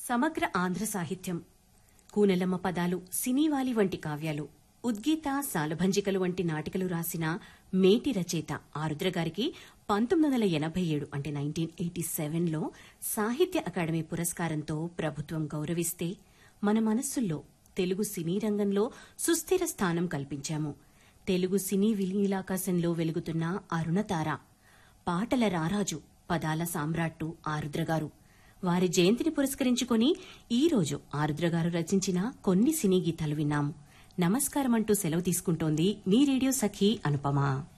సమగ్ర ఆంధ్ర సాహిత్యం కూనెలమ్మ పదాలు సినీవాలి వంటి కావ్యాలు ఉద్గీత సాలభంజికలు వంటి నాటికలు రాసిన మేటి రచయిత ఆరుద్ర గారికి పంతొమ్మిది వందల ఎనభై ఏడు అంటే నైన్టీన్ ఎయిటీ సెవెన్లో సాహిత్య అకాడమీ పురస్కారంతో ప్రభుత్వం గౌరవిస్తే మన మనస్సుల్లో తెలుగు సినీ రంగంలో సుస్థిర స్థానం కల్పించాము తెలుగు సినీ విలీలాకాశంలో వెలుగుతున్న అరుణతార పాటల రారాజు పదాల సామ్రాట్టు ఆరుద్ర గారు వారి జయంతిని పురస్కరించుకొని ఈ రోజు ఆరుద్ర గారు రచించిన కొన్ని సినీ గీతాలు విన్నాము నమస్కారం అంటూ సెలవు తీసుకుంటోంది మీ రేడియో సఖి అనుపమ